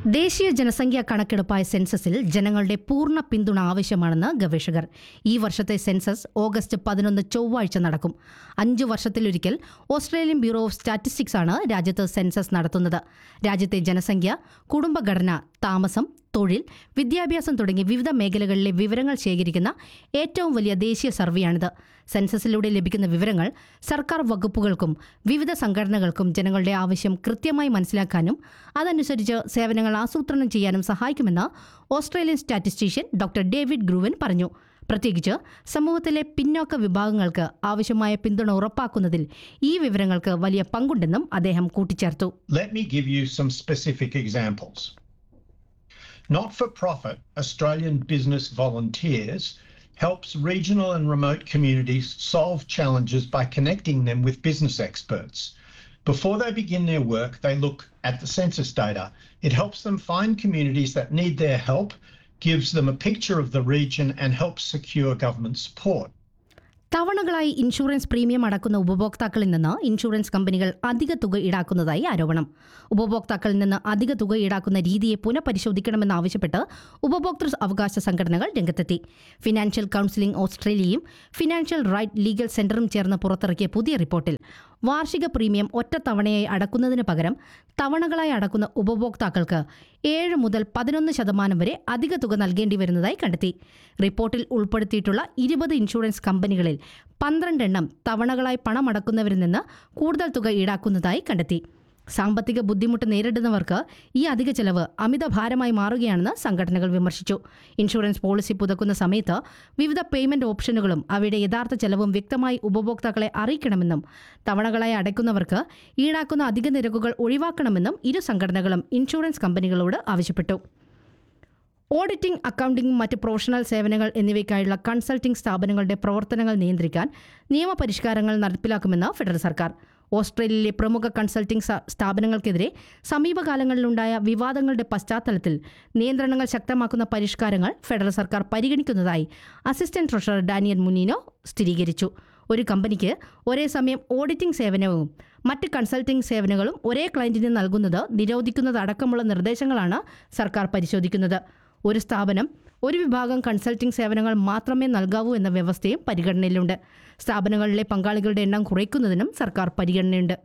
ദേശീയ ജനസംഖ്യാ കണക്കെടുപ്പായ സെൻസസിൽ ജനങ്ങളുടെ പൂർണ്ണ പിന്തുണ ആവശ്യമാണെന്ന് ഗവേഷകർ ഈ വർഷത്തെ സെൻസസ് ഓഗസ്റ്റ് പതിനൊന്ന് ചൊവ്വാഴ്ച നടക്കും അഞ്ചു വർഷത്തിലൊരിക്കൽ ഓസ്ട്രേലിയൻ ബ്യൂറോ ഓഫ് സ്റ്റാറ്റിസ്റ്റിക്സ് ആണ് രാജ്യത്ത് സെൻസസ് നടത്തുന്നത് രാജ്യത്തെ ജനസംഖ്യ കുടുംബഘടന താമസം തൊഴിൽ വിദ്യാഭ്യാസം തുടങ്ങി വിവിധ മേഖലകളിലെ വിവരങ്ങൾ ശേഖരിക്കുന്ന ഏറ്റവും വലിയ ദേശീയ സർവേയാണിത് സെൻസസിലൂടെ ലഭിക്കുന്ന വിവരങ്ങൾ സർക്കാർ വകുപ്പുകൾക്കും വിവിധ സംഘടനകൾക്കും ജനങ്ങളുടെ ആവശ്യം കൃത്യമായി മനസ്സിലാക്കാനും അതനുസരിച്ച് സേവനങ്ങൾ ആസൂത്രണം ചെയ്യാനും സഹായിക്കുമെന്ന് Australian statistician doctor David Gruen പറഞ്ഞു പ്രത്യേകിച്ച് സമൂഹത്തിലെ പിന്നോക്ക വിഭാഗങ്ങൾക്ക് ആവശ്യമായ പിന്തുണ ഉറപ്പാക്കുന്നതിൽ ഈ വിവരങ്ങൾക്ക് വലിയ പങ്കുണ്ടെന്നും അദ്ദേഹം കൂട്ടിച്ചേർത്തു Let me give you some specific examples. Not for profit Australian business volunteers helps regional and remote communities solve challenges by connecting them with business experts. Before they begin their work, they look at the census data. It helps them find communities that need their help, gives them a picture of the region, and helps secure government support. തവണകളായി insurance premium അടക്കുന്ന ഉപഭോക്താക്കളിൽ നിന്ന് insurance കമ്പനികൾ അധിക തുക ഈടാക്കുന്നതായി ആരോപണം ഉപഭോക്താക്കളിൽ നിന്ന് അധിക തുക ഈടാക്കുന്ന രീതിയെ പുനഃപരിശോധിക്കണമെന്നാവശ്യപ്പെട്ട് ഉപഭോക്തൃ അവകാശ സംഘടനകൾ രംഗത്തെത്തി ഫിനാൻഷ്യൽ കൗൺസിലിംഗ് ഓസ്ട്രേലിയയും ഫിനാൻഷ്യൽ റൈറ്റ് ലീഗൽ സെന്ററും ചേർന്ന് പുറത്തിറക്കിയ പുതിയ റിപ്പോർട്ടിൽ വാർഷിക പ്രീമിയം ഒറ്റത്തവണയായി അടക്കുന്നതിന് പകരം തവണകളായി അടക്കുന്ന ഉപഭോക്താക്കൾക്ക് ഏഴ് മുതൽ പതിനൊന്ന് ശതമാനം വരെ അധിക തുക നൽകേണ്ടി വരുന്നതായി കണ്ടെത്തി റിപ്പോർട്ടിൽ ഉൾപ്പെടുത്തിയിട്ടുള്ള ഇരുപത് ഇൻഷുറൻസ് കമ്പനികളിൽ പന്ത്രണ്ടെണ്ണം തവണകളായി പണമടക്കുന്നവരിൽ നിന്ന് കൂടുതൽ തുക ഈടാക്കുന്നതായി കണ്ടെത്തി സാമ്പത്തിക ബുദ്ധിമുട്ട് നേരിടുന്നവർക്ക് ഈ അധിക ചെലവ് അമിത ഭാരമായി മാറുകയാണെന്ന് സംഘടനകൾ വിമർശിച്ചു ഇൻഷുറൻസ് പോളിസി പുതുക്കുന്ന സമയത്ത് വിവിധ പേയ്മെന്റ് ഓപ്ഷനുകളും അവയുടെ യഥാർത്ഥ ചെലവും വ്യക്തമായി ഉപഭോക്താക്കളെ അറിയിക്കണമെന്നും തവണകളായി അടയ്ക്കുന്നവർക്ക് ഈടാക്കുന്ന അധിക നിരക്കുകൾ ഒഴിവാക്കണമെന്നും ഇരു സംഘടനകളും ഇൻഷുറൻസ് കമ്പനികളോട് ആവശ്യപ്പെട്ടു ഓഡിറ്റിംഗ് അക്കൗണ്ടിംഗ് മറ്റ് പ്രൊഫഷണൽ സേവനങ്ങൾ എന്നിവയ്ക്കായുള്ള കൺസൾട്ടിംഗ് സ്ഥാപനങ്ങളുടെ പ്രവർത്തനങ്ങൾ നിയന്ത്രിക്കാൻ നിയമപരിഷ്കാരങ്ങൾ നടപ്പിലാക്കുമെന്ന് ഫെഡറൽ സർക്കാർ ഓസ്ട്രേലിയയിലെ പ്രമുഖ കൺസൾട്ടിംഗ് സ- സ്ഥാപനങ്ങൾക്കെതിരെ സമീപകാലങ്ങളിലുണ്ടായ വിവാദങ്ങളുടെ പശ്ചാത്തലത്തിൽ നിയന്ത്രണങ്ങൾ ശക്തമാക്കുന്ന പരിഷ്കാരങ്ങൾ ഫെഡറൽ സർക്കാർ പരിഗണിക്കുന്നതായി അസിസ്റ്റന്റ് ട്രഷറർ ഡാനിയൽ മുനീനോ സ്ഥിരീകരിച്ചു ഒരു കമ്പനിക്ക് ഒരേ സമയം ഓഡിറ്റിംഗ് സേവനവും മറ്റ് കൺസൾട്ടിംഗ് സേവനങ്ങളും ഒരേ ക്ലയന്റിന് നൽകുന്നത് നിരോധിക്കുന്നതടക്കമുള്ള നിർദ്ദേശങ്ങളാണ് സർക്കാർ പരിശോധിക്കുന്നത് ഒരു സ്ഥാപനം ഒരു വിഭാഗം കൺസൾട്ടിംഗ് സേവനങ്ങൾ മാത്രമേ നൽകാവൂ എന്ന വ്യവസ്ഥയും പരിഗണനയിലുണ്ട് സ്ഥാപനങ്ങളിലെ പങ്കാളികളുടെ എണ്ണം കുറയ്ക്കുന്നതിനും സർക്കാർ പരിഗണനയുണ്ട്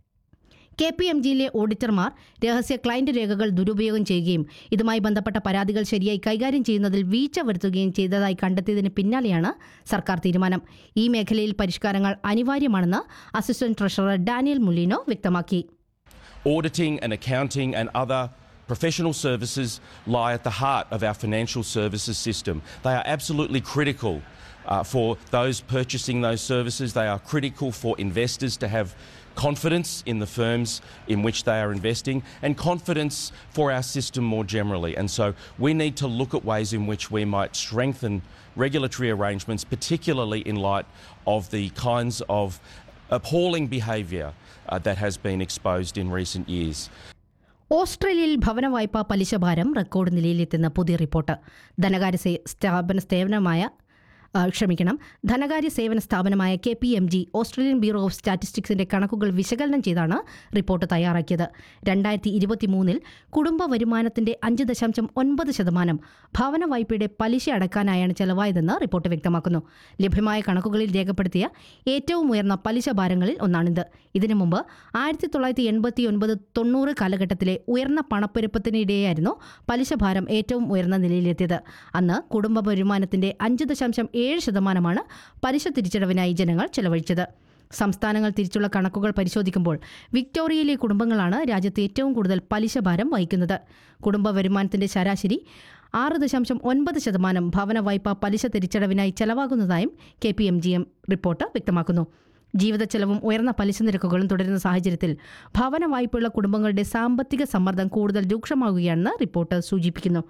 കെ പി എം ജിയിലെ ഓഡിറ്റർമാർ രഹസ്യ ക്ലയന്റ് രേഖകൾ ദുരുപയോഗം ചെയ്യുകയും ഇതുമായി ബന്ധപ്പെട്ട പരാതികൾ ശരിയായി കൈകാര്യം ചെയ്യുന്നതിൽ വീഴ്ച വരുത്തുകയും ചെയ്തതായി കണ്ടെത്തിയതിന് പിന്നാലെയാണ് സർക്കാർ തീരുമാനം ഈ മേഖലയിൽ പരിഷ്കാരങ്ങൾ അനിവാര്യമാണെന്ന് അസിസ്റ്റന്റ് ട്രഷറർ ഡാനിയൽ മുലീനോ വ്യക്തമാക്കി Auditing and accounting and other professional services lie at the heart of our financial services system. They are absolutely critical uh, for those purchasing those services. They are critical for investors to have confidence in the firms in which they are investing and confidence for our system more generally. And so we need to look at ways in which we might strengthen regulatory arrangements, particularly in light of the kinds of appalling behaviour uh, that has been exposed in recent years. ഓസ്ട്രേലിയയിൽ ഭവന വായ്പാ പലിശ ഭാരം record നിലയിലെത്തുന്ന പുതിയ report ധനകാര്യ say- സ്ഥാപന സേവനമായ ആ, ക്ഷമിക്കണം ധനകാര്യ സേവന സ്ഥാപനമായ K P M G Australian bureau of സ്റ്റാറ്റിസ്റ്റിക്സിന്റെ കണക്കുകൾ വിശകലനം ചെയ്താണ് റിപ്പോർട്ട് തയ്യാറാക്കിയത് രണ്ടായിരത്തി ഇരുപത്തിമൂന്നിൽ കുടുംബ വരുമാനത്തിന്റെ അഞ്ച് ദശാംശം ഒൻപത് ശതമാനം ഭവന വായ്പയുടെ പലിശ അടക്കാനായാണ് ചെലവായതെന്ന് റിപ്പോർട്ട് വ്യക്തമാക്കുന്നു ലഭ്യമായ കണക്കുകളിൽ രേഖപ്പെടുത്തിയ ഏറ്റവും ഉയർന്ന പലിശ ഭാരങ്ങളിൽ ഒന്നാണിത് ഇതിനു മുമ്പ് ആയിരത്തി തൊള്ളായിരത്തി എൺപത്തി ഒൻപത് തൊണ്ണൂറ് കാലഘട്ടത്തിലെ ഉയർന്ന പണപ്പെരുപ്പത്തിനിടെയായിരുന്നു പലിശ ഭാരം ഏറ്റവും ഉയർന്ന നിലയിലെത്തിയത് അന്ന് കുടുംബ വരുമാനത്തിന്റെ അഞ്ച് ദശാംശം ഏഴ് ശതമാനമാണ് പലിശ തിരിച്ചടവിനായി ജനങ്ങൾ ചെലവഴിച്ചത് സംസ്ഥാനങ്ങൾ തിരിച്ചുള്ള കണക്കുകൾ പരിശോധിക്കുമ്പോൾ വിക്ടോറിയയിലെ കുടുംബങ്ങളാണ് രാജ്യത്ത് ഏറ്റവും കൂടുതൽ പലിശ ഭാരം വഹിക്കുന്നത് കുടുംബ വരുമാനത്തിന്റെ ശരാശരി ആറ് ദശാംശം ഒൻപത് ശതമാനം ഭവന വായ്പ പലിശ തിരിച്ചടവിനായി ചെലവാകുന്നതായും കെ പി എം ജി എം റിപ്പോർട്ട് വ്യക്തമാക്കുന്നു ജീവിത ചെലവും ഉയർന്ന പലിശ നിരക്കുകളും തുടരുന്ന സാഹചര്യത്തിൽ ഭവന വായ്പയുള്ള കുടുംബങ്ങളുടെ സാമ്പത്തിക സമ്മർദ്ദം കൂടുതൽ രൂക്ഷമാകുകയാണെന്ന് റിപ്പോർട്ട് സൂചിപ്പിക്കുന്നു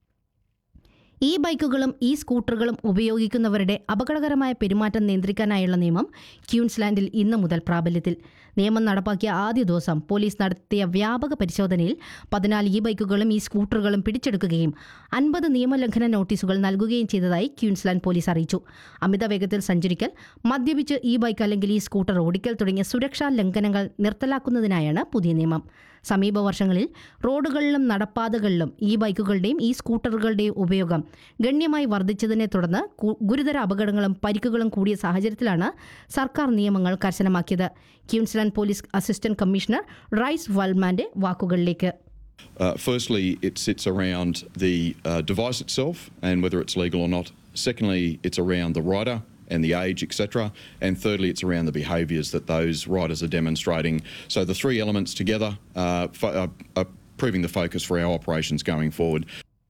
ഈ ബൈക്കുകളും ഈ സ്കൂട്ടറുകളും ഉപയോഗിക്കുന്നവരുടെ അപകടകരമായ പെരുമാറ്റം നിയന്ത്രിക്കാനായുള്ള നിയമം ക്യൂൻസ്ലാൻഡിൽ ഇന്നു മുതൽ പ്രാബല്യത്തിൽ നിയമം നടപ്പാക്കിയ ആദ്യ ദിവസം പോലീസ് നടത്തിയ വ്യാപക പരിശോധനയിൽ പതിനാല് ഈ ബൈക്കുകളും ഈ സ്കൂട്ടറുകളും പിടിച്ചെടുക്കുകയും അൻപത് നിയമലംഘന നോട്ടീസുകൾ നൽകുകയും ചെയ്തതായി ക്യൂൻസ്ലാൻഡ് പോലീസ് അറിയിച്ചു അമിത വേഗത്തിൽ സഞ്ചരിക്കൽ മദ്യപിച്ച് ഈ ബൈക്ക് അല്ലെങ്കിൽ ഈ സ്കൂട്ടർ ഓടിക്കൽ തുടങ്ങിയ സുരക്ഷാ ലംഘനങ്ങൾ നിർത്തലാക്കുന്നതിനായാണ് പുതിയ നിയമം സമീപ വർഷങ്ങളിൽ റോഡുകളിലും നടപ്പാതകളിലും ഈ ബൈക്കുകളുടെയും ഈ സ്കൂട്ടറുകളുടെയും ഉപയോഗം ഗണ്യമായി വർദ്ധിച്ചതിനെ തുടർന്ന് കു- ഗുരുതര അപകടങ്ങളും പരിക്കുകളും കൂടിയ സാഹചര്യത്തിലാണ് സർക്കാർ നിയമങ്ങൾ കർശനമാക്കിയത് Queensland police assistant commissioner Rhys വൽമാന്റെ വാക്കുകളിലേക്ക് Uh, firstly, it sits around the uh, device itself and whether it's legal or not. Secondly, it's around the rider and the age, etc. And thirdly, it's around the behaviours that those riders are demonstrating. So the three elements together uh, fo- are, are proving the focus for our operations going forward.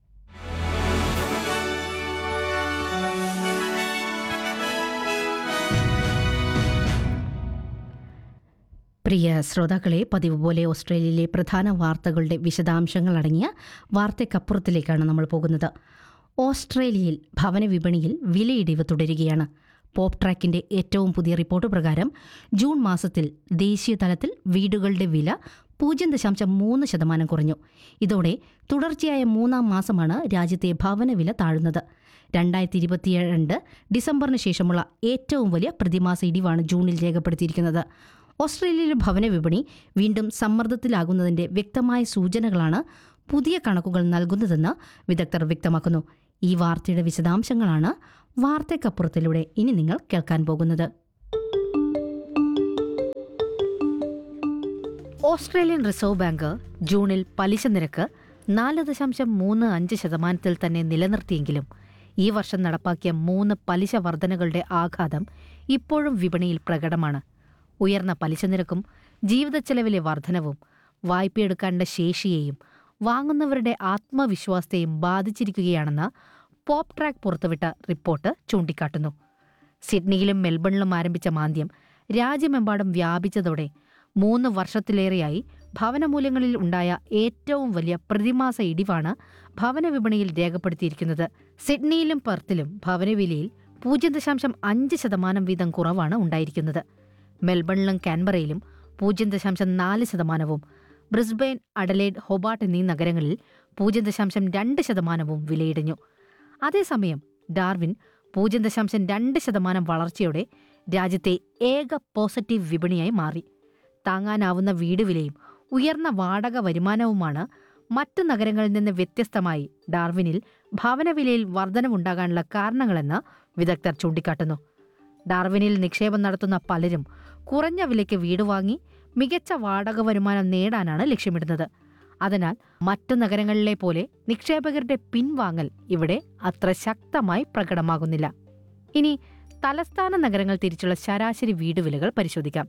പ്രിയ ശ്രോതാക്കളെ പതിവ് പോലെ ഓസ്ട്രേലിയയിലെ പ്രധാന വാർത്തകളുടെ വിശദാംശങ്ങൾ അടങ്ങിയ വാർത്തയ്ക്കപ്പുറത്തിലേക്കാണ് നമ്മൾ പോകുന്നത് ഓസ്ട്രേലിയയിൽ ഭവന വിപണിയിൽ വിലയിടിവ് തുടരുകയാണ് പോപ്പ് ട്രാക്കിന്റെ ഏറ്റവും പുതിയ റിപ്പോർട്ട് പ്രകാരം ജൂൺ മാസത്തിൽ ദേശീയ തലത്തിൽ വീടുകളുടെ വില പൂജ്യം ദശാംശം മൂന്ന് ശതമാനം കുറഞ്ഞു ഇതോടെ തുടർച്ചയായ മൂന്നാം മാസമാണ് രാജ്യത്തെ ഭവന വില താഴുന്നത് രണ്ടായിരത്തി ഇരുപത്തിരണ്ട് ഡിസംബറിന് ശേഷമുള്ള ഏറ്റവും വലിയ പ്രതിമാസ ഇടിവാണ് ജൂണിൽ രേഖപ്പെടുത്തിയിരിക്കുന്നത് ഓസ്ട്രേലിയയിലെ ഭവന വിപണി വീണ്ടും സമ്മർദ്ദത്തിലാകുന്നതിന്റെ വ്യക്തമായ സൂചനകളാണ് പുതിയ കണക്കുകൾ നൽകുന്നതെന്ന് വിദഗ്ധർ വ്യക്തമാക്കുന്നു ഈ വാർത്തയുടെ വിശദാംശങ്ങളാണ് വാർത്തയ്ക്കപ്പുറത്തിലൂടെ ഇനി നിങ്ങൾ കേൾക്കാൻ പോകുന്നത് ഓസ്ട്രേലിയൻ റിസർവ് ബാങ്ക് ജൂണിൽ പലിശ നിരക്ക് നാല് ദശാംശം മൂന്ന് അഞ്ച് ശതമാനത്തിൽ തന്നെ നിലനിർത്തിയെങ്കിലും ഈ വർഷം നടപ്പാക്കിയ മൂന്ന് പലിശ വർധനകളുടെ ആഘാതം ഇപ്പോഴും വിപണിയിൽ പ്രകടമാണ് ഉയർന്ന പലിശ നിരക്കും ജീവിതച്ചെലവിലെ വർധനവും വായ്പയെടുക്കാനുള്ള ശേഷിയെയും വാങ്ങുന്നവരുടെ ആത്മവിശ്വാസത്തെയും ബാധിച്ചിരിക്കുകയാണെന്ന് പോപ്പ് ട്രാക്ക് പുറത്തുവിട്ട റിപ്പോർട്ട് ചൂണ്ടിക്കാട്ടുന്നു സിഡ്നിയിലും മെൽബണിലും ആരംഭിച്ച മാന്ദ്യം രാജ്യമെമ്പാടും വ്യാപിച്ചതോടെ മൂന്ന് വർഷത്തിലേറെയായി ഭവനമൂല്യങ്ങളിൽ ഉണ്ടായ ഏറ്റവും വലിയ പ്രതിമാസ ഇടിവാണ് ഭവന വിപണിയിൽ രേഖപ്പെടുത്തിയിരിക്കുന്നത് സിഡ്നിയിലും പെർത്തിലും ഭവനവിലയിൽ പൂജ്യം ദശാംശം അഞ്ച് ശതമാനം വീതം കുറവാണ് ഉണ്ടായിരിക്കുന്നത് മെൽബണിലും കാൻബറയിലും പൂജ്യം ദശാംശം നാല് ശതമാനവും ബ്രിസ്ബെയിൻ അഡലേഡ് ഹൊബാട്ട് എന്നീ നഗരങ്ങളിൽ പൂജ്യം ദശാംശം രണ്ട് ശതമാനവും വിലയിടിഞ്ഞു അതേസമയം ഡാർവിൻ പൂജ്യം ദശാംശം രണ്ട് ശതമാനം വളർച്ചയോടെ രാജ്യത്തെ ഏക പോസിറ്റീവ് വിപണിയായി മാറി താങ്ങാനാവുന്ന വീട് വിലയും ഉയർന്ന വാടക വരുമാനവുമാണ് മറ്റു നഗരങ്ങളിൽ നിന്ന് വ്യത്യസ്തമായി ഡാർവിനിൽ ഭവനവിലയിൽ വർധനവുണ്ടാകാനുള്ള കാരണങ്ങളെന്ന് വിദഗ്ധർ ചൂണ്ടിക്കാട്ടുന്നു ഡാർവിനിൽ നിക്ഷേപം നടത്തുന്ന പലരും കുറഞ്ഞ വിലയ്ക്ക് വീട് വാങ്ങി മികച്ച വാടക വരുമാനം നേടാനാണ് ലക്ഷ്യമിടുന്നത് അതിനാൽ മറ്റു നഗരങ്ങളിലെ പോലെ നിക്ഷേപകരുടെ പിൻവാങ്ങൽ ഇവിടെ അത്ര ശക്തമായി പ്രകടമാകുന്നില്ല ഇനി തലസ്ഥാന നഗരങ്ങൾ തിരിച്ചുള്ള ശരാശരി വീട് വിലകൾ പരിശോധിക്കാം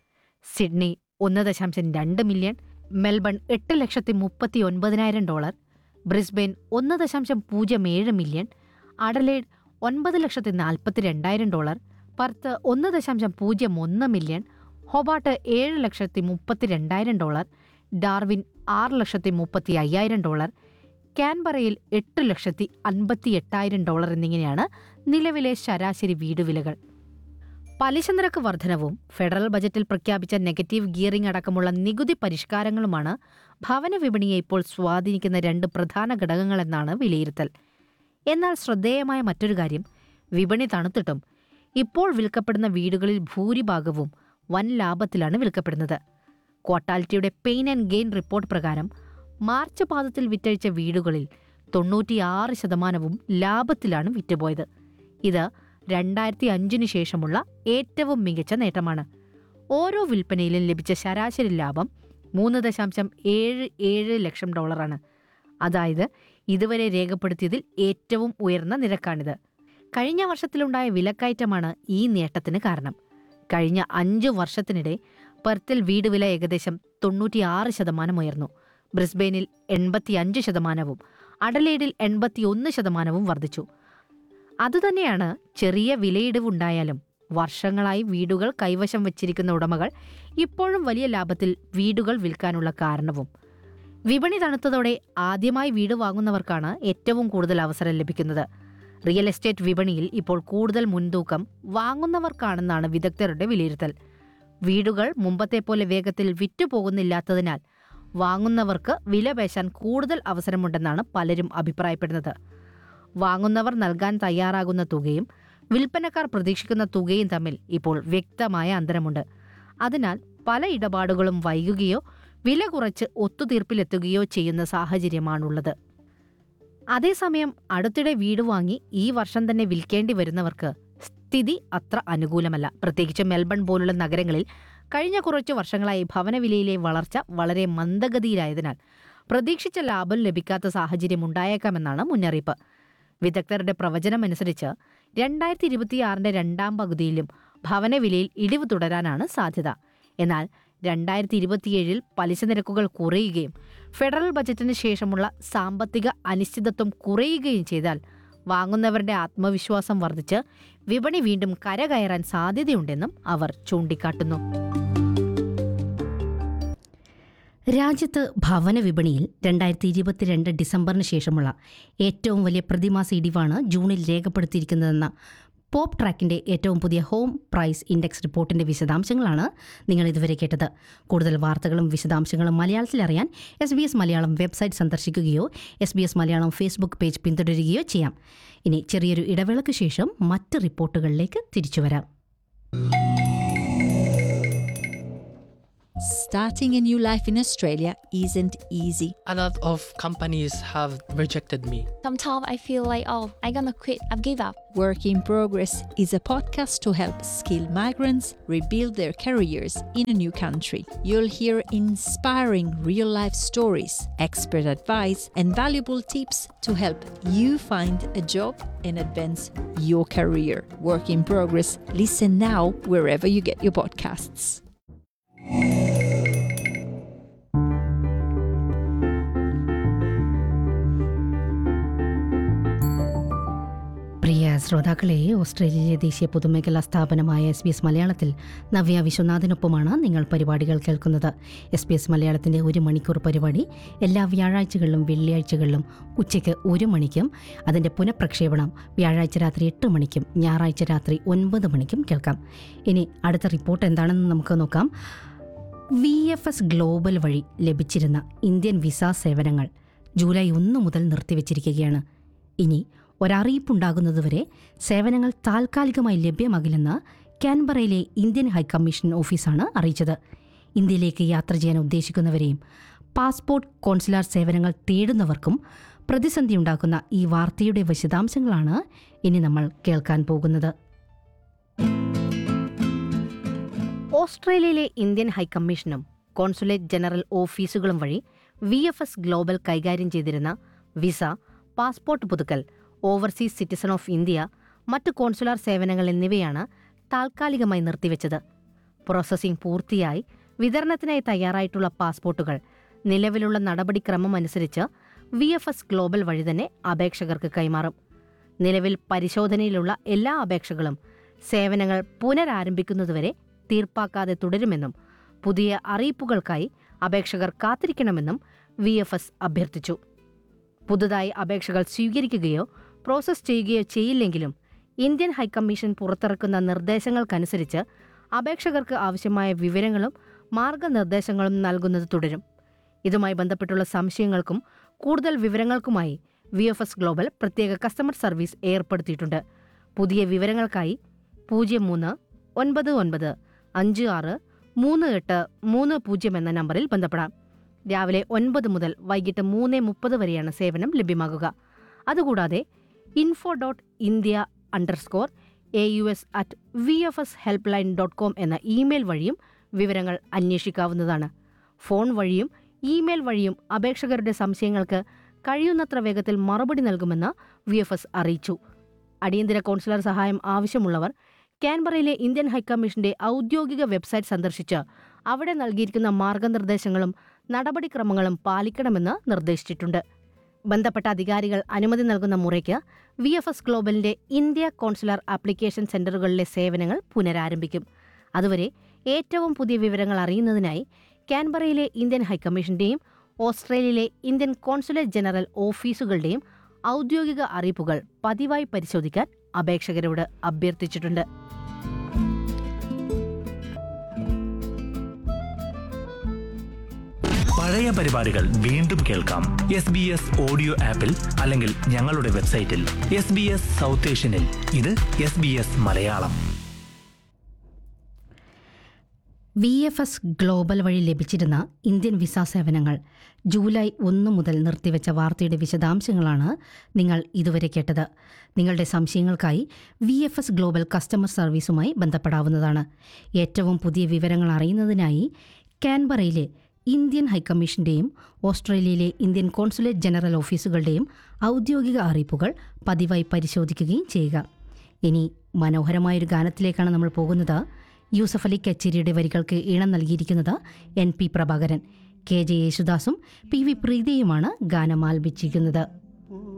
സിഡ്നി ഒന്ന് ദശാംശം രണ്ട് മില്യൺ മെൽബൺ എട്ട് ലക്ഷത്തി മുപ്പത്തി ഒൻപതിനായിരം ഡോളർ ബ്രിസ്ബെയിൻ ഒന്ന് ദശാംശം പൂജ്യം ഏഴ് മില്യൺ അഡലേഡ് ഒൻപത് ലക്ഷത്തി നാൽപ്പത്തി രണ്ടായിരം ഡോളർ പർത്ത് ഒന്ന് ദശാംശം പൂജ്യം ഒന്ന് മില്യൺ ഹൊബാട്ട് ഏഴ് ലക്ഷത്തി മുപ്പത്തി രണ്ടായിരം ഡോളർ ഡാർവിൻ ആറ് ലക്ഷത്തി മുപ്പത്തി അയ്യായിരം ഡോളർ കാൻബറയിൽ എട്ട് ലക്ഷത്തി അൻപത്തി എട്ടായിരം ഡോളർ എന്നിങ്ങനെയാണ് നിലവിലെ ശരാശരി വീടുവിലകൾ പലിശ നിരക്ക് വർധനവും ഫെഡറൽ ബജറ്റിൽ പ്രഖ്യാപിച്ച നെഗറ്റീവ് ഗിയറിംഗ് അടക്കമുള്ള നികുതി പരിഷ്കാരങ്ങളുമാണ് ഭവന വിപണിയെ ഇപ്പോൾ സ്വാധീനിക്കുന്ന രണ്ട് പ്രധാന ഘടകങ്ങളെന്നാണ് വിലയിരുത്തൽ എന്നാൽ ശ്രദ്ധേയമായ മറ്റൊരു കാര്യം വിപണി തണുത്തിട്ടും ഇപ്പോൾ വിൽക്കപ്പെടുന്ന വീടുകളിൽ ഭൂരിഭാഗവും വൻ ലാഭത്തിലാണ് വിൽക്കപ്പെടുന്നത് ക്വാട്ടാലിറ്റിയുടെ പെയിൻ ആൻഡ് ഗെയിൻ റിപ്പോർട്ട് പ്രകാരം മാർച്ച് പാദത്തിൽ വിറ്റഴിച്ച വീടുകളിൽ തൊണ്ണൂറ്റിയാറ് ശതമാനവും ലാഭത്തിലാണ് വിറ്റുപോയത് ഇത് രണ്ടായിരത്തി അഞ്ചിന് ശേഷമുള്ള ഏറ്റവും മികച്ച നേട്ടമാണ് ഓരോ വിൽപ്പനയിലും ലഭിച്ച ശരാശരി ലാഭം മൂന്ന് ദശാംശം ഏഴ് ഏഴ് ലക്ഷം ഡോളറാണ് അതായത് ഇതുവരെ രേഖപ്പെടുത്തിയതിൽ ഏറ്റവും ഉയർന്ന നിരക്കാണിത് കഴിഞ്ഞ വർഷത്തിലുണ്ടായ വിലക്കയറ്റമാണ് ഈ നേട്ടത്തിന് കാരണം കഴിഞ്ഞ അഞ്ച് വർഷത്തിനിടെ പെർത്തിൽ വീട് വില ഏകദേശം തൊണ്ണൂറ്റിയാറ് ശതമാനം ഉയർന്നു ബ്രിസ്ബെയിനിൽ എൺപത്തിയഞ്ച് ശതമാനവും അഡലേഡിൽ എൺപത്തിയൊന്ന് ശതമാനവും വർദ്ധിച്ചു അതുതന്നെയാണ് ചെറിയ വിലയിടിവുണ്ടായാലും വർഷങ്ങളായി വീടുകൾ കൈവശം വച്ചിരിക്കുന്ന ഉടമകൾ ഇപ്പോഴും വലിയ ലാഭത്തിൽ വീടുകൾ വിൽക്കാനുള്ള കാരണവും വിപണി തണുത്തതോടെ ആദ്യമായി വീട് വാങ്ങുന്നവർക്കാണ് ഏറ്റവും കൂടുതൽ അവസരം ലഭിക്കുന്നത് റിയൽ എസ്റ്റേറ്റ് വിപണിയിൽ ഇപ്പോൾ കൂടുതൽ മുൻതൂക്കം വാങ്ങുന്നവർക്കാണെന്നാണ് വിദഗ്ധരുടെ വിലയിരുത്തൽ വീടുകൾ മുമ്പത്തെ പോലെ വേഗത്തിൽ വിറ്റുപോകുന്നില്ലാത്തതിനാൽ വാങ്ങുന്നവർക്ക് വില പേശാൻ കൂടുതൽ അവസരമുണ്ടെന്നാണ് പലരും അഭിപ്രായപ്പെടുന്നത് വാങ്ങുന്നവർ നൽകാൻ തയ്യാറാകുന്ന തുകയും വിൽപ്പനക്കാർ പ്രതീക്ഷിക്കുന്ന തുകയും തമ്മിൽ ഇപ്പോൾ വ്യക്തമായ അന്തരമുണ്ട് അതിനാൽ പല ഇടപാടുകളും വൈകുകയോ വില കുറച്ച് ഒത്തുതീർപ്പിലെത്തുകയോ ചെയ്യുന്ന സാഹചര്യമാണുള്ളത് അതേസമയം അടുത്തിടെ വീട് വാങ്ങി ഈ വർഷം തന്നെ വിൽക്കേണ്ടി വരുന്നവർക്ക് സ്ഥിതി അത്ര അനുകൂലമല്ല പ്രത്യേകിച്ച് മെൽബൺ പോലുള്ള നഗരങ്ങളിൽ കഴിഞ്ഞ കുറച്ചു വർഷങ്ങളായി ഭവനവിലയിലെ വളർച്ച വളരെ മന്ദഗതിയിലായതിനാൽ പ്രതീക്ഷിച്ച ലാഭം ലഭിക്കാത്ത സാഹചര്യം ഉണ്ടായേക്കാമെന്നാണ് മുന്നറിയിപ്പ് വിദഗ്ധരുടെ പ്രവചനമനുസരിച്ച് രണ്ടായിരത്തി ഇരുപത്തിയാറിന്റെ രണ്ടാം പകുതിയിലും ഭവനവിലയിൽ ഇടിവ് തുടരാനാണ് സാധ്യത എന്നാൽ രണ്ടായിരത്തി ഇരുപത്തിയേഴിൽ പലിശ നിരക്കുകൾ കുറയുകയും ഫെഡറൽ ബജറ്റിന് ശേഷമുള്ള സാമ്പത്തിക അനിശ്ചിതത്വം കുറയുകയും ചെയ്താൽ വാങ്ങുന്നവരുടെ ആത്മവിശ്വാസം വർദ്ധിച്ച് വിപണി വീണ്ടും കരകയറാൻ സാധ്യതയുണ്ടെന്നും അവർ ചൂണ്ടിക്കാട്ടുന്നു രാജ്യത്ത് ഭവന വിപണിയിൽ രണ്ടായിരത്തി ഇരുപത്തിരണ്ട് ഡിസംബറിന് ശേഷമുള്ള ഏറ്റവും വലിയ പ്രതിമാസ ഇടിവാണ് ജൂണിൽ രേഖപ്പെടുത്തിയിരിക്കുന്നതെന്ന പോപ്പ് ട്രാക്കിന്റെ ഏറ്റവും പുതിയ ഹോം പ്രൈസ് ഇൻഡെക്സ് റിപ്പോർട്ടിന്റെ വിശദാംശങ്ങളാണ് നിങ്ങൾ ഇതുവരെ കേട്ടത് കൂടുതൽ വാർത്തകളും വിശദാംശങ്ങളും മലയാളത്തിൽ അറിയാൻ S B S Malayalam website സന്ദർശിക്കുകയോ S B S Malayalam Facebook page പിന്തുടരുകയോ ചെയ്യാം ഇനി ചെറിയൊരു ഇടവേളയ്ക്ക് ശേഷം മറ്റ് റിപ്പോർട്ടുകളിലേക്ക് തിരിച്ചുവരാം Starting a new life in Australia isn't easy. A lot of companies have rejected me. Sometimes I feel like, oh, I'm gonna quit, I've give up. Work in Progress is a podcast to help skilled migrants rebuild their careers in a new country. You'll hear inspiring real life stories, expert advice, and valuable tips to help you find a job and advance your career. Work in Progress. Listen now wherever you get your podcasts. പ്രിയ ശ്രോതാക്കളെ ഓസ്ട്രേലിയയിലെ ദേശീയ പൊതുമേഖലാ സ്ഥാപനമായ S B S മലയാളത്തിൽ നവ്യ വിശ്വനാഥിനൊപ്പമാണ് നിങ്ങൾ പരിപാടികൾ കേൾക്കുന്നത് S B S മലയാളത്തിൻ്റെ ഒരു മണിക്കൂർ പരിപാടി എല്ലാ വ്യാഴാഴ്ചകളിലും വെള്ളിയാഴ്ചകളിലും ഉച്ചയ്ക്ക് ഒരു മണിക്കും അതിൻ്റെ പുനഃപ്രക്ഷേപണം വ്യാഴാഴ്ച രാത്രി എട്ട് മണിക്കും ഞായറാഴ്ച രാത്രി ഒൻപത് മണിക്കും കേൾക്കാം ഇനി അടുത്ത റിപ്പോർട്ട് എന്താണെന്ന് നമുക്ക് നോക്കാം വി എഫ് എസ് ഗ്ലോബൽ വഴി ലഭിച്ചിരുന്ന ഇന്ത്യൻ വിസ സേവനങ്ങൾ ജൂലൈ ഒന്ന് മുതൽ നിർത്തിവച്ചിരിക്കുകയാണ് ഇനി ഒരറിയിപ്പുണ്ടാകുന്നതുവരെ സേവനങ്ങൾ താൽക്കാലികമായി ലഭ്യമാകില്ലെന്ന് കാൻബറയിലെ ഇന്ത്യൻ ഹൈക്കമ്മീഷൻ ഓഫീസാണ് അറിയിച്ചത് ഇന്ത്യയിലേക്ക് യാത്ര ചെയ്യാൻ ഉദ്ദേശിക്കുന്നവരെയും പാസ്പോർട്ട് കോൺസുലാർ സേവനങ്ങൾ തേടുന്നവർക്കും പ്രതിസന്ധിയുണ്ടാക്കുന്ന ഈ വാർത്തയുടെ വിശദാംശങ്ങളാണ് ഇനി നമ്മൾ കേൾക്കാൻ പോകുന്നത് ഓസ്ട്രേലിയയിലെ ഇന്ത്യൻ ഹൈക്കമ്മീഷനും കോൺസുലേറ്റ് ജനറൽ ഓഫീസുകളും വഴി വി എഫ് എസ് ഗ്ലോബൽ കൈകാര്യം ചെയ്തിരുന്ന വിസ പാസ്പോർട്ട് പുതുക്കൽ ഓവർസീസ് സിറ്റിസൺ ഓഫ് ഇന്ത്യ മറ്റ് കോൺസുലാർ സേവനങ്ങൾ എന്നിവയാണ് താൽക്കാലികമായി നിർത്തിവെച്ചത് പ്രോസസ്സിംഗ് പൂർത്തിയായി വിതരണത്തിനായി തയ്യാറായിട്ടുള്ള പാസ്പോർട്ടുകൾ നിലവിലുള്ള നടപടിക്രമം അനുസരിച്ച് വി എഫ് എസ് ഗ്ലോബൽ വഴി തന്നെ അപേക്ഷകർക്ക് കൈമാറും നിലവിൽ പരിശോധനയിലുള്ള എല്ലാ അപേക്ഷകളും സേവനങ്ങൾ പുനരാരംഭിക്കുന്നതുവരെ തീർപ്പാക്കാതെ തുടരുമെന്നും പുതിയ അറിയിപ്പുകൾക്കായി അപേക്ഷകർ കാത്തിരിക്കണമെന്നും വി എഫ് എസ് അഭ്യർത്ഥിച്ചു പുതുതായി അപേക്ഷകൾ സ്വീകരിക്കുകയോ പ്രോസസ് ചെയ്യുകയോ ചെയ്യില്ലെങ്കിലും ഇന്ത്യൻ ഹൈക്കമ്മീഷൻ പുറത്തിറക്കുന്ന നിർദ്ദേശങ്ങൾക്കനുസരിച്ച് അപേക്ഷകർക്ക് ആവശ്യമായ വിവരങ്ങളും മാർഗനിർദ്ദേശങ്ങളും നൽകുന്നത് തുടരും ഇതുമായി ബന്ധപ്പെട്ടുള്ള സംശയങ്ങൾക്കും കൂടുതൽ വിവരങ്ങൾക്കുമായി വി എഫ് എസ് ഗ്ലോബൽ പ്രത്യേക കസ്റ്റമർ സർവീസ് ഏർപ്പെടുത്തിയിട്ടുണ്ട് പുതിയ വിവരങ്ങൾക്കായി പൂജ്യം മൂന്ന് ഒൻപത് ഒൻപത് അഞ്ച് ആറ് മൂന്ന് എട്ട് മൂന്ന് പൂജ്യം എന്ന നമ്പറിൽ ബന്ധപ്പെടാം രാവിലെ ഒൻപത് മുതൽ വൈകിട്ട് മൂന്ന് മുപ്പത് വരെയാണ് സേവനം ലഭ്യമാകുക അതുകൂടാതെ info dot India underscore A U S at V F S help line dot com എന്ന ഇമെയിൽ വഴിയും വിവരങ്ങൾ അന്വേഷിക്കാവുന്നതാണ് ഫോൺ വഴിയും ഇമെയിൽ വഴിയും അപേക്ഷകരുടെ സംശയങ്ങൾക്ക് കഴിയുന്നത്ര വേഗത്തിൽ മറുപടി നൽകുമെന്ന് വി എഫ് എസ് അറിയിച്ചു അടിയന്തര കോൺസുലർ സഹായം ആവശ്യമുള്ളവർ കാൻബറയിലെ ഇന്ത്യൻ ഹൈക്കമ്മീഷന്റെ ഔദ്യോഗിക വെബ്സൈറ്റ് സന്ദർശിച്ച് അവിടെ നൽകിയിരിക്കുന്ന മാർഗനിർദ്ദേശങ്ങളും നടപടിക്രമങ്ങളും പാലിക്കണമെന്ന് നിർദ്ദേശിച്ചിട്ടുണ്ട് ബന്ധപ്പെട്ട അധികാരികൾ അനുമതി നൽകുന്ന മുറയ്ക്ക് വി എഫ് എസ് ഗ്ലോബലിന്റെ ഇന്ത്യ കോൺസുലർ ആപ്ലിക്കേഷൻ സെന്ററുകളിലെ സേവനങ്ങൾ പുനരാരംഭിക്കും അതുവരെ ഏറ്റവും പുതിയ വിവരങ്ങൾ അറിയുന്നതിനായി കാൻബറയിലെ ഇന്ത്യൻ ഹൈക്കമ്മീഷന്റെയും ഓസ്ട്രേലിയയിലെ ഇന്ത്യൻ കോൺസുലേറ്റ് ജനറൽ ഓഫീസുകളുടെയും ഔദ്യോഗിക അറിയിപ്പുകൾ പതിവായി പരിശോധിക്കാൻ അപേക്ഷകരോട് അഭ്യർത്ഥിച്ചിട്ടുണ്ട് പഴയ പരിപാടികൾ വീണ്ടും കേൾക്കാം എസ് ബി എസ് ഓഡിയോ ആപ്പിൽ അല്ലെങ്കിൽ ഞങ്ങളുടെ വെബ്സൈറ്റിൽ എസ് ബി എസ് സൗത്ത് ഏഷ്യനിൽ ഇത് S B S Malayalam V F S global വഴി ലഭിച്ചിരുന്ന ഇന്ത്യൻ വിസ സേവനങ്ങൾ ജൂലൈ ഒന്ന് മുതൽ നിർത്തിവെച്ച വാർത്തയുടെ വിശദാംശങ്ങളാണ് നിങ്ങൾ ഇതുവരെ കേട്ടത് നിങ്ങളുടെ സംശയങ്ങൾക്കായി V F S global customer സർവീസുമായി ബന്ധപ്പെടാവുന്നതാണ് ഏറ്റവും പുതിയ വിവരങ്ങൾ അറിയുന്നതിനായി കാൻബറയിലെ ഇന്ത്യൻ ഹൈക്കമ്മീഷന്റെയും ഓസ്ട്രേലിയയിലെ ഇന്ത്യൻ കോൺസുലേറ്റ് ജനറൽ ഓഫീസുകളുടെയും ഔദ്യോഗിക അറിയിപ്പുകൾ പതിവായി പരിശോധിക്കുകയും ചെയ്യുക ഇനി മനോഹരമായൊരു ഗാനത്തിലേക്കാണ് നമ്മൾ പോകുന്നത് യൂസഫ് അലി കച്ചേരിയുടെ വരികൾക്ക് ഈണം നൽകിയിരിക്കുന്നത് N P Prabhakaran K J യേശുദാസും പി വി പ്രീതിയുമാണ് ഗാനം ആലപിച്ചിരിക്കുന്നത്